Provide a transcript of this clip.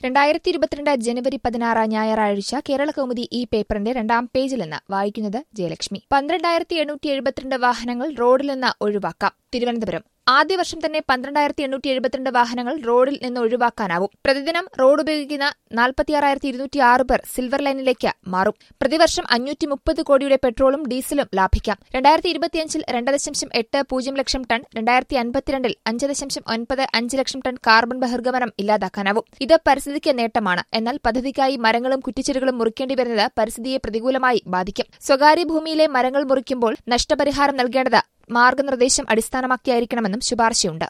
രണ്ടായിരത്തി ഇരുപത്തിരണ്ട് ജനുവരി പതിനാറ് ഞായറാഴ്ച കേരള കൗമുദി ഈ പേപ്പറിന്റെ രണ്ടാം പേജിൽ നിന്ന് വായിക്കുന്നത് ജയലക്ഷ്മി പന്ത്രണ്ടായിരത്തി എണ്ണൂറ്റി എഴുപത്തിരണ്ട് വാഹനങ്ങൾ റോഡിൽ നിന്ന് ഒഴിവാക്കാം തിരുവനന്തപുരം ആദ്യ വർഷം തന്നെ പന്ത്രണ്ടായിരത്തി എണ്ണൂറ്റി എഴുപത്തിരണ്ട് വാഹനങ്ങൾ റോഡിൽ നിന്ന് ഒഴിവാക്കാനാവും പ്രതിദിനം റോഡ് ഉപയോഗിക്കുന്ന നാൽപ്പത്തിയാറായിരത്തി ഇരുന്നൂറ്റി ആറ് പേർ സിൽവർ ലൈനിലേക്ക് മാറും പ്രതിവർഷം അഞ്ഞൂറ്റി മുപ്പത് കോടിയുടെ പെട്രോളും ഡീസലും ലാഭിക്കാം രണ്ടായിരത്തി ഇരുപത്തിയഞ്ചിൽ രണ്ട് ദശാംശം എട്ട് പൂജ്യം ലക്ഷം ടൺ രണ്ടായിരത്തി അൻപത്തിരണ്ടിൽ അഞ്ച് ദശാംശം ഒൻപത് അഞ്ച് ലക്ഷം ടൺ കാർബൺ ബഹിർഗമനം ഇല്ലാതാക്കാനാവും ഇത് പരിസ്ഥിതിക്ക് നേട്ടമാണ് എന്നാൽ പദ്ധതിക്കായി മരങ്ങളും കുറ്റിച്ചെടികളും മുറിക്കേണ്ടി വരുന്നത് പരിസ്ഥിതിയെ പ്രതികൂലമായി ബാധിക്കും സ്വകാര്യ ഭൂമിയിലെ മരങ്ങൾ മുറിക്കുമ്പോൾ നഷ്ടപരിഹാരം നൽകേണ്ടത് മാർഗനിർദ്ദേശം അടിസ്ഥാനമാക്കിയായിരിക്കണമെന്നും ശുപാർശയുണ്ട്